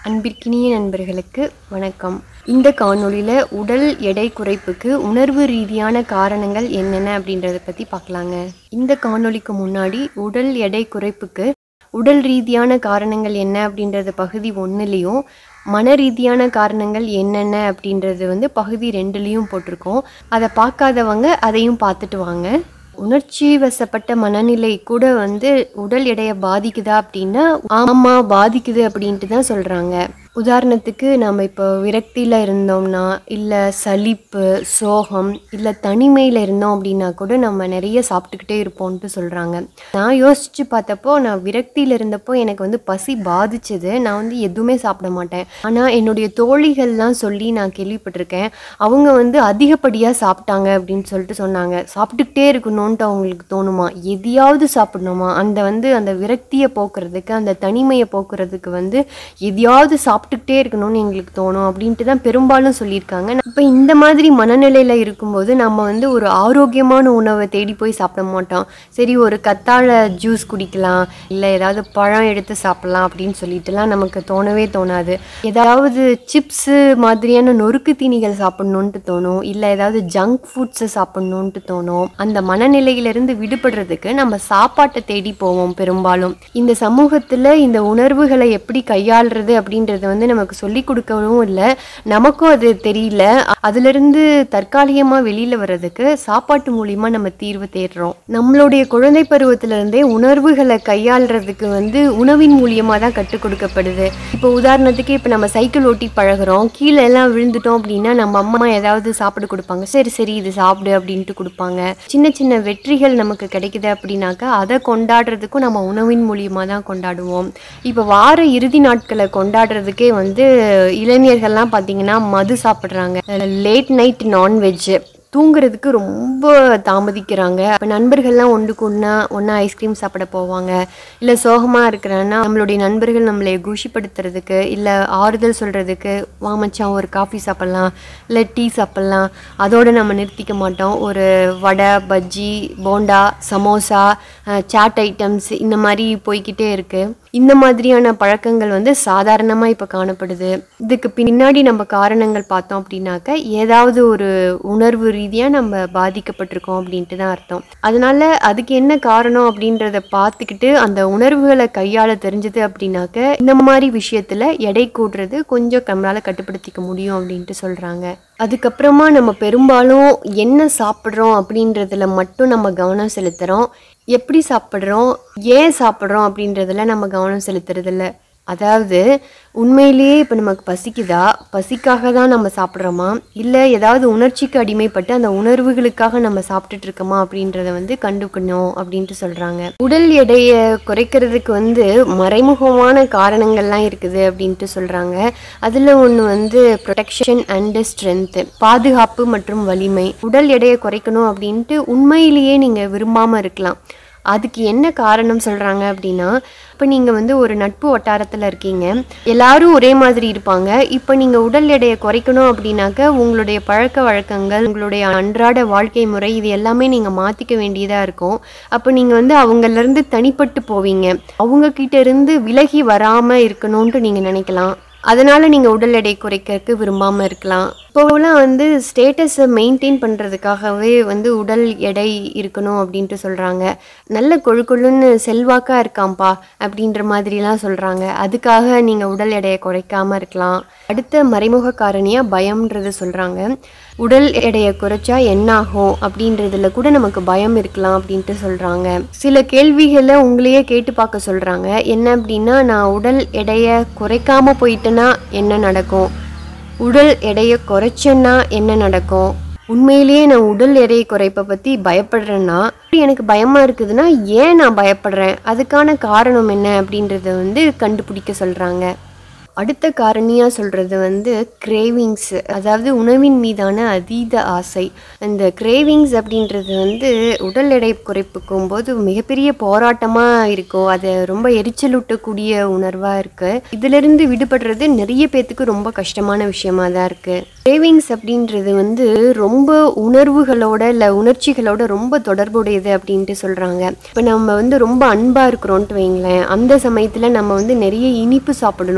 அன்பிற்கினிய நண்பர்களுக்கு வணக்கம் இந்த காணொளியில் உடல் எடை குறைப்புக்கு உணர்வு ரீதியான காரணங்கள் என்னென்ன அப்படின்றத பற்றி பார்க்கலாங்க இந்த காணொளிக்கு முன்னாடி உடல் எடை குறைப்புக்கு உடல் ரீதியான காரணங்கள் என்ன அப்படின்றது பகுதி ஒன்றுலேயும் மன ரீதியான காரணங்கள் என்னென்ன அப்படின்றது வந்து பகுதி ரெண்டுலேயும் போட்டிருக்கோம் அதை பார்க்காதவங்க அதையும் பார்த்துட்டு வாங்க உணர்ச்சி வசப்பட்ட மனநிலை கூட வந்து உடல் எடையை பாதிக்குதா அப்படின்னா ஆமாம் பாதிக்குது அப்படின்ட்டு தான் சொல்கிறாங்க உதாரணத்துக்கு நம்ம இப்போ விரக்தியில் இருந்தோம்னா இல்லை சலிப்பு சோகம் இல்லை தனிமையில் இருந்தோம் அப்படின்னா கூட நம்ம நிறைய சாப்பிட்டுக்கிட்டே இருப்போம்ட்டு சொல்கிறாங்க நான் யோசித்து பார்த்தப்போ நான் விரக்தியில் இருந்தப்போ எனக்கு வந்து பசி பாதிச்சது நான் வந்து எதுவுமே சாப்பிட மாட்டேன் ஆனால் என்னுடைய தோழிகள்லாம் சொல்லி நான் கேள்விப்பட்டிருக்கேன் அவங்க வந்து அதிகப்படியாக சாப்பிட்டாங்க அப்படின்னு சொல்லிட்டு சொன்னாங்க சாப்பிட்டுக்கிட்டே இருக்கணும்ன்ட்டு அவங்களுக்கு தோணுமா எதையாவது சாப்பிடணுமா அந்த வந்து அந்த விரக்தியை போக்குறதுக்கு அந்த தனிமையை போக்குறதுக்கு வந்து எதையாவது சாப்பிட்டுக்கிட்டே இருக்கணும்னு எங்களுக்கு தோணும் அப்படின்ட்டு தான் பெரும்பாலும் சொல்லியிருக்காங்க இப்போ இந்த மாதிரி மனநிலையில் இருக்கும்போது நம்ம வந்து ஒரு ஆரோக்கியமான உணவை தேடி போய் சாப்பிட மாட்டோம் சரி ஒரு கத்தாழை ஜூஸ் குடிக்கலாம் இல்லை ஏதாவது பழம் எடுத்து சாப்பிடலாம் அப்படின்னு சொல்லிட்டுலாம் நமக்கு தோணவே தோணாது ஏதாவது சிப்ஸு மாதிரியான நொறுக்கு தீனிகள் சாப்பிடணுன்ட்டு தோணும் இல்லை ஏதாவது ஜங்க் ஃபுட்ஸை சாப்பிடணுன்ட்டு தோணும் அந்த மனநிலையிலிருந்து விடுபடுறதுக்கு நம்ம சாப்பாட்டை தேடி போவோம் பெரும்பாலும் இந்த சமூகத்தில் இந்த உணர்வுகளை எப்படி கையாளுறது அப்படின்றது வந்து நமக்கு சொல்லி கொடுக்கவும் இல்லை நமக்கும் அது தெரியல அதிலிருந்து தற்காலிகமாக வெளியில் வர்றதுக்கு சாப்பாட்டு மூலியமாக நம்ம தீர்வு தேடுறோம் நம்மளுடைய குழந்தை பருவத்திலிருந்தே உணர்வுகளை கையாளுறதுக்கு வந்து உணவின் மூலியமாக தான் கற்றுக் கொடுக்கப்படுது இப்போ உதாரணத்துக்கு இப்போ நம்ம சைக்கிள் ஓட்டி பழகுறோம் கீழே எல்லாம் விழுந்துட்டோம் அப்படின்னா நம்ம அம்மா ஏதாவது சாப்பிட கொடுப்பாங்க சரி சரி இது சாப்பிடு அப்படின்ட்டு கொடுப்பாங்க சின்ன சின்ன வெற்றிகள் நமக்கு கிடைக்குது அப்படின்னாக்கா அதை கொண்டாடுறதுக்கும் நம்ம உணவின் மூலியமாக தான் கொண்டாடுவோம் இப்போ வார இறுதி நாட்களை கொண்டாடுறதுக்கே வந்து இளைஞர்கள்லாம் பார்த்தீங்கன்னா மது சாப்பிட்றாங்க லேட் நைட் நான்வெஜ் தூங்குறதுக்கு ரொம்ப தாமதிக்கிறாங்க இப்போ நண்பர்கள்லாம் ஒன்றுக்கு ஒன்றா ஒன்றா ஐஸ்கிரீம் சாப்பிட போவாங்க இல்லை சோகமாக இருக்கிறான்னா நம்மளுடைய நண்பர்கள் நம்மளை குஷிப்படுத்துறதுக்கு இல்லை ஆறுதல் சொல்கிறதுக்கு வா மச்சான் ஒரு காஃபி சாப்பிட்லாம் இல்லை டீ சாப்பிட்லாம் அதோடு நம்ம நிறுத்திக்க மாட்டோம் ஒரு வடை பஜ்ஜி போண்டா சமோசா சாட் ஐட்டம்ஸ் இந்த மாதிரி போய்கிட்டே இருக்குது இந்த மாதிரியான பழக்கங்கள் வந்து சாதாரணமாக இப்போ காணப்படுது இதுக்கு பின்னாடி நம்ம காரணங்கள் பார்த்தோம் அப்படின்னாக்க ஏதாவது ஒரு உணர்வு ரீதியாக நம்ம பாதிக்கப்பட்டிருக்கோம் அப்படின்ட்டு தான் அர்த்தம் அதனால அதுக்கு என்ன காரணம் அப்படின்றத பார்த்துக்கிட்டு அந்த உணர்வுகளை கையாள தெரிஞ்சது அப்படின்னாக்க இந்த மாதிரி விஷயத்தில் எடை கூடுறது கொஞ்சம் நம்மளால் கட்டுப்படுத்திக்க முடியும் அப்படின்ட்டு சொல்கிறாங்க அதுக்கப்புறமா நம்ம பெரும்பாலும் என்ன சாப்பிட்றோம் அப்படின்றதுல மட்டும் நம்ம கவனம் செலுத்துகிறோம் எப்படி சாப்பிட்றோம் ஏன் சாப்பிட்றோம் அப்படின்றதுல நம்ம கவனம் செலுத்துறதில்ல அதாவது உண்மையிலேயே இப்போ நமக்கு பசிக்குதா பசிக்காக தான் நம்ம சாப்பிட்றோமா இல்லை ஏதாவது உணர்ச்சிக்கு அடிமைப்பட்டு அந்த உணர்வுகளுக்காக நம்ம சாப்பிட்டுட்டு இருக்கோமா அப்படின்றத வந்து கண்டுக்கணும் அப்படின்ட்டு சொல்கிறாங்க உடல் எடையை குறைக்கிறதுக்கு வந்து மறைமுகமான காரணங்கள்லாம் இருக்குது அப்படின்ட்டு சொல்கிறாங்க அதில் ஒன்று வந்து ப்ரொடெக்ஷன் அண்ட் ஸ்ட்ரென்த்து பாதுகாப்பு மற்றும் வலிமை உடல் எடையை குறைக்கணும் அப்படின்ட்டு உண்மையிலேயே நீங்கள் விரும்பாமல் இருக்கலாம் அதுக்கு என்ன காரணம் சொல்கிறாங்க அப்படின்னா இப்போ நீங்கள் வந்து ஒரு நட்பு வட்டாரத்தில் இருக்கீங்க எல்லாரும் ஒரே மாதிரி இருப்பாங்க இப்போ நீங்கள் உடல் எடையை குறைக்கணும் அப்படின்னாக்க உங்களுடைய பழக்க வழக்கங்கள் உங்களுடைய அன்றாட வாழ்க்கை முறை இது எல்லாமே நீங்கள் மாற்றிக்க வேண்டியதாக இருக்கும் அப்போ நீங்கள் வந்து அவங்கலேருந்து தனிப்பட்டு போவீங்க அவங்கக்கிட்ட இருந்து விலகி வராமல் இருக்கணும்ன்ட்டு நீங்கள் நினைக்கலாம் அதனால் நீங்கள் உடல் எடை குறைக்கிறதுக்கு விரும்பாமல் இருக்கலாம் இப்போலாம் வந்து ஸ்டேட்டஸை மெயின்டைன் பண்ணுறதுக்காகவே வந்து உடல் எடை இருக்கணும் அப்படின்ட்டு சொல்கிறாங்க நல்ல கொழு கொழுன்னு செல்வாக்காக இருக்காம்ப்பா அப்படின்ற மாதிரிலாம் சொல்கிறாங்க அதுக்காக நீங்கள் உடல் எடையை குறைக்காமல் இருக்கலாம் அடுத்த மறைமுக காரணியாக பயம்ன்றது சொல்கிறாங்க உடல் எடையை குறைச்சா என்னாகும் அப்படின்றதுல கூட நமக்கு பயம் இருக்கலாம் அப்படின்ட்டு சொல்கிறாங்க சில கேள்விகளை உங்களையே கேட்டு பார்க்க சொல்கிறாங்க என்ன அப்படின்னா நான் உடல் எடையை குறைக்காமல் போயிட்டேன்னா என்ன நடக்கும் உடல் எடையை குறைச்சேன்னா என்ன நடக்கும் உண்மையிலேயே நான் உடல் எடையை குறைப்பை பற்றி பயப்படுறேன்னா எனக்கு பயமாக இருக்குதுன்னா ஏன் நான் பயப்படுறேன் அதுக்கான காரணம் என்ன அப்படின்றத வந்து கண்டுபிடிக்க சொல்கிறாங்க அடுத்த காரணியாக சொல்கிறது வந்து கிரேவிங்ஸ் அதாவது உணவின் மீதான அதீத ஆசை அந்த கிரேவிங்ஸ் அப்படின்றது வந்து உடல் எடை குறைப்புக்கும் போது மிகப்பெரிய போராட்டமாக இருக்கும் அது ரொம்ப எரிச்சலூட்டக்கூடிய உணர்வாக இருக்குது இதிலிருந்து விடுபடுறது நிறைய பேர்த்துக்கு ரொம்ப கஷ்டமான விஷயமா தான் இருக்குது கிரேவிங்ஸ் அப்படின்றது வந்து ரொம்ப உணர்வுகளோட இல்லை உணர்ச்சிகளோட ரொம்ப தொடர்புடையது அப்படின்ட்டு சொல்கிறாங்க இப்போ நம்ம வந்து ரொம்ப அன்பாக இருக்கிறோன்ட்டு வைங்களேன் அந்த சமயத்தில் நம்ம வந்து நிறைய இனிப்பு சாப்பிடணும் அப்படின்னு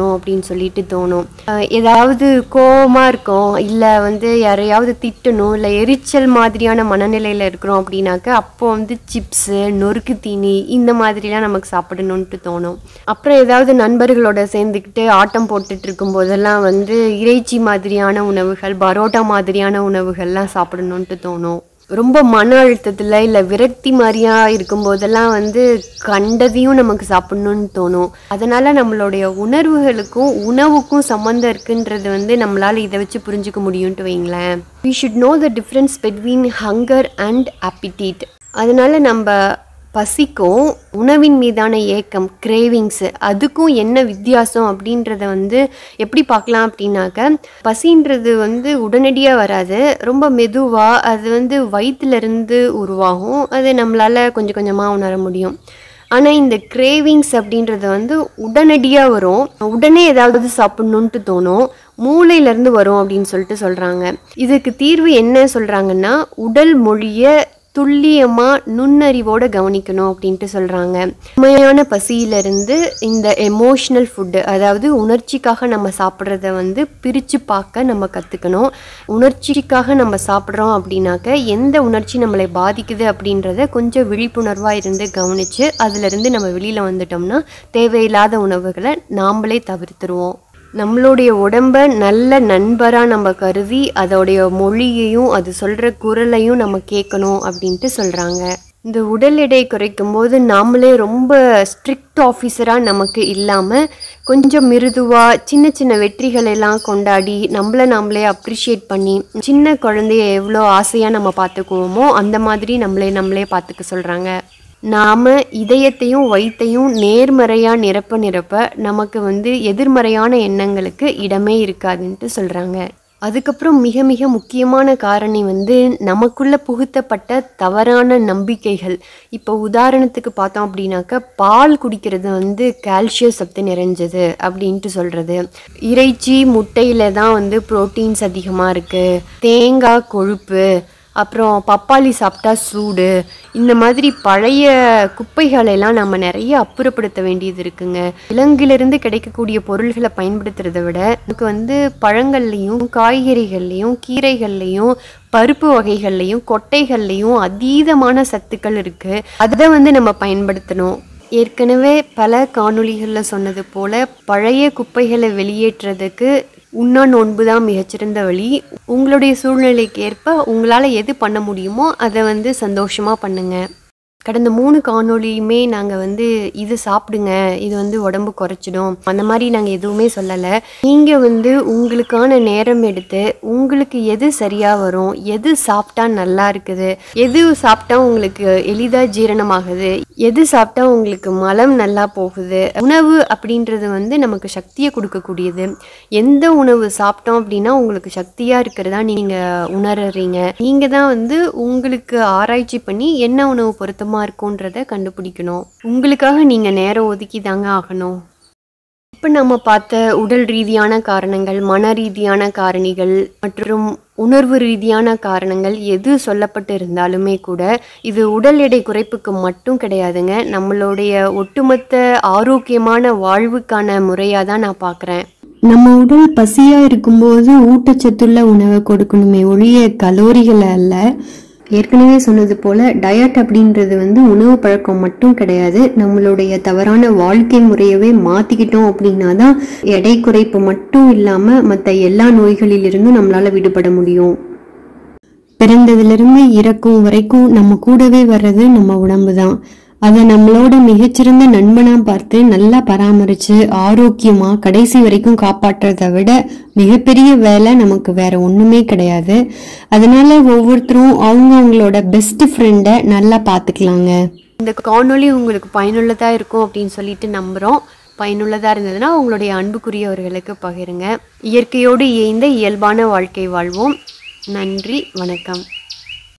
சொல்லிட்டு தோணும் அஹ் ஏதாவது கோவமாக இருக்கோம் இல்லை வந்து யாரையாவது திட்டணும் இல்லை எரிச்சல் மாதிரியான மனநிலையில் இருக்கிறோம் அப்படின்னாக்க அப்போ வந்து சிப்ஸு நொறுக்கு தீனி இந்த மாதிரிலாம் நமக்கு சாப்பிடணுன்ட்டு தோணும் அப்புறம் ஏதாவது நண்பர்களோட சேர்ந்துக்கிட்டு ஆட்டம் போட்டுட்டு இருக்கும்போதெல்லாம் வந்து இறைச்சி மாதிரியான உணவுகள் பரோட்டா மாதிரியான உணவுகள்லாம் சாப்பிடணுன்ட்டு தோணும் ரொம்ப மன அழுத்தத்தில் இல்லை விரக்தி மாதிரியா இருக்கும்போதெல்லாம் வந்து கண்டதையும் நமக்கு சாப்பிடணும்னு தோணும் அதனால நம்மளுடைய உணர்வுகளுக்கும் உணவுக்கும் சம்மந்தம் இருக்குன்றது வந்து நம்மளால இதை வச்சு புரிஞ்சுக்க முடியும்ட்டு வைங்களேன் we should know the difference between hunger and appetite அதனால நம்ம பசிக்கும் உணவின் மீதான ஏக்கம் கிரேவிங்ஸு அதுக்கும் என்ன வித்தியாசம் அப்படின்றத வந்து எப்படி பார்க்கலாம் அப்படின்னாக்க பசின்றது வந்து உடனடியாக வராது ரொம்ப மெதுவாக அது வந்து வயிற்றுலேருந்து உருவாகும் அது நம்மளால் கொஞ்சம் கொஞ்சமாக உணர முடியும் ஆனால் இந்த கிரேவிங்ஸ் அப்படின்றது வந்து உடனடியாக வரும் உடனே ஏதாவது சாப்பிட்ணுன்ட்டு தோணும் மூளையிலேருந்து வரும் அப்படின்னு சொல்லிட்டு சொல்கிறாங்க இதுக்கு தீர்வு என்ன சொல்கிறாங்கன்னா உடல் மொழியை துல்லியமாக நுண்ணறிவோட கவனிக்கணும் அப்படின்ட்டு சொல்கிறாங்க உண்மையான பசியிலிருந்து இந்த எமோஷ்னல் ஃபுட்டு அதாவது உணர்ச்சிக்காக நம்ம சாப்பிட்றத வந்து பிரித்து பார்க்க நம்ம கற்றுக்கணும் உணர்ச்சிக்காக நம்ம சாப்பிட்றோம் அப்படின்னாக்க எந்த உணர்ச்சி நம்மளை பாதிக்குது அப்படின்றத கொஞ்சம் விழிப்புணர்வாக இருந்து கவனித்து அதிலிருந்து நம்ம வெளியில் வந்துட்டோம்னா தேவையில்லாத உணவுகளை நாம்ளே தவிர்த்துருவோம் நம்மளுடைய உடம்ப நல்ல நண்பராக நம்ம கருதி அதோடைய மொழியையும் அது சொல்கிற குரலையும் நம்ம கேட்கணும் அப்படின்ட்டு சொல்கிறாங்க இந்த உடல் எடை குறைக்கும் போது நாமளே ரொம்ப ஸ்ட்ரிக்ட் ஆஃபீஸராக நமக்கு இல்லாமல் கொஞ்சம் மிருதுவாக சின்ன சின்ன வெற்றிகளை எல்லாம் கொண்டாடி நம்மளை நாமளே அப்ரிஷியேட் பண்ணி சின்ன குழந்தைய எவ்வளோ ஆசையாக நம்ம பார்த்துக்குவோமோ அந்த மாதிரி நம்மளே நம்மளே பார்த்துக்க சொல்கிறாங்க நாம இதயத்தையும் வயித்தையும் நேர்மறையா நிரப்ப நிரப்ப நமக்கு வந்து எதிர்மறையான எண்ணங்களுக்கு இடமே இருக்காதுன்ட்டு சொல்றாங்க அதுக்கப்புறம் மிக மிக முக்கியமான காரணி வந்து நமக்குள்ள புகுத்தப்பட்ட தவறான நம்பிக்கைகள் இப்போ உதாரணத்துக்கு பார்த்தோம் அப்படின்னாக்க பால் குடிக்கிறது வந்து கால்சியம் சத்து நிறைஞ்சது அப்படின்ட்டு சொல்றது இறைச்சி முட்டையில தான் வந்து புரோட்டீன்ஸ் அதிகமாக இருக்கு தேங்காய் கொழுப்பு அப்புறம் பப்பாளி சாப்பிட்டா சூடு இந்த மாதிரி பழைய குப்பைகளை எல்லாம் நம்ம நிறைய அப்புறப்படுத்த வேண்டியது இருக்குங்க விலங்கிலிருந்து கிடைக்கக்கூடிய பொருள்களை பயன்படுத்துறதை விட நமக்கு வந்து பழங்கள்லையும் காய்கறிகள்லையும் கீரைகள்லையும் பருப்பு வகைகள்லையும் கொட்டைகள்லையும் அதீதமான சத்துக்கள் இருக்கு அதை வந்து நம்ம பயன்படுத்தணும் ஏற்கனவே பல காணொளிகளில் சொன்னது போல பழைய குப்பைகளை வெளியேற்றுறதுக்கு உண்ணா நோன்பு தான் மிகச்சிறந்த வழி உங்களுடைய சூழ்நிலைக்கு ஏற்ப உங்களால் எது பண்ண முடியுமோ அதை வந்து சந்தோஷமாக பண்ணுங்க கடந்த மூணு காணொளியுமே நாங்கள் வந்து இது சாப்பிடுங்க இது வந்து உடம்பு குறைச்சிடும் அந்த மாதிரி நாங்கள் எதுவுமே சொல்லலை நீங்கள் வந்து உங்களுக்கான நேரம் எடுத்து உங்களுக்கு எது சரியாக வரும் எது சாப்பிட்டா நல்லா இருக்குது எது சாப்பிட்டா உங்களுக்கு எளிதாக ஜீரணமாகுது எது சாப்பிட்டா உங்களுக்கு மலம் நல்லா போகுது உணவு அப்படின்றது வந்து நமக்கு சக்தியை கொடுக்கக்கூடியது எந்த உணவு சாப்பிட்டோம் அப்படின்னா உங்களுக்கு சக்தியாக இருக்கிறதா நீங்கள் உணர்றீங்க நீங்கள் தான் வந்து உங்களுக்கு ஆராய்ச்சி பண்ணி என்ன உணவு பொருத்தமாக இருக்குன்றத கண்டுபிடிக்கணும் உங்களுக்காக நீங்கள் நேரம் ஒதுக்கி தாங்க ஆகணும் இப்போ நம்ம பார்த்த உடல் ரீதியான காரணங்கள் மன ரீதியான காரணிகள் மற்றும் உணர்வு ரீதியான காரணங்கள் எது சொல்லப்பட்டு இருந்தாலுமே கூட இது உடல் எடை குறைப்புக்கு மட்டும் கிடையாதுங்க நம்மளுடைய ஒட்டுமொத்த ஆரோக்கியமான வாழ்வுக்கான முறையாக தான் நான் பார்க்குறேன் நம்ம உடல் பசியா இருக்கும்போது ஊட்டச்சத்துள்ள உணவை கொடுக்கணுமே ஒழிய கலோரிகளை அல்ல ஏற்கனவே சொன்னது போல டயட் அப்படின்றது வந்து உணவு பழக்கம் மட்டும் கிடையாது நம்மளுடைய தவறான வாழ்க்கை முறையவே மாத்திக்கிட்டோம் அப்படின்னா தான் எடை குறைப்பு மட்டும் இல்லாம மற்ற எல்லா நோய்களிலிருந்தும் நம்மளால விடுபட முடியும் பிறந்ததிலிருந்து இறக்கும் வரைக்கும் நம்ம கூடவே வர்றது நம்ம உடம்பு தான் அதை நம்மளோட மிகச்சிறந்த நண்பனா பார்த்து நல்லா பராமரிச்சு ஆரோக்கியமா கடைசி வரைக்கும் காப்பாற்றுறதை விட மிகப்பெரிய வேலை நமக்கு வேற ஒண்ணுமே கிடையாது அதனால ஒவ்வொருத்தரும் அவங்க அவங்களோட பெஸ்ட் ஃப்ரெண்டை நல்லா பார்த்துக்கலாங்க இந்த காணொளி உங்களுக்கு பயனுள்ளதா இருக்கும் அப்படின்னு சொல்லிட்டு நம்புறோம் பயனுள்ளதா இருந்ததுன்னா உங்களுடைய அன்புக்குரியவர்களுக்கு பகிருங்க இயற்கையோடு இயைந்த இயல்பான வாழ்க்கை வாழ்வோம் நன்றி வணக்கம்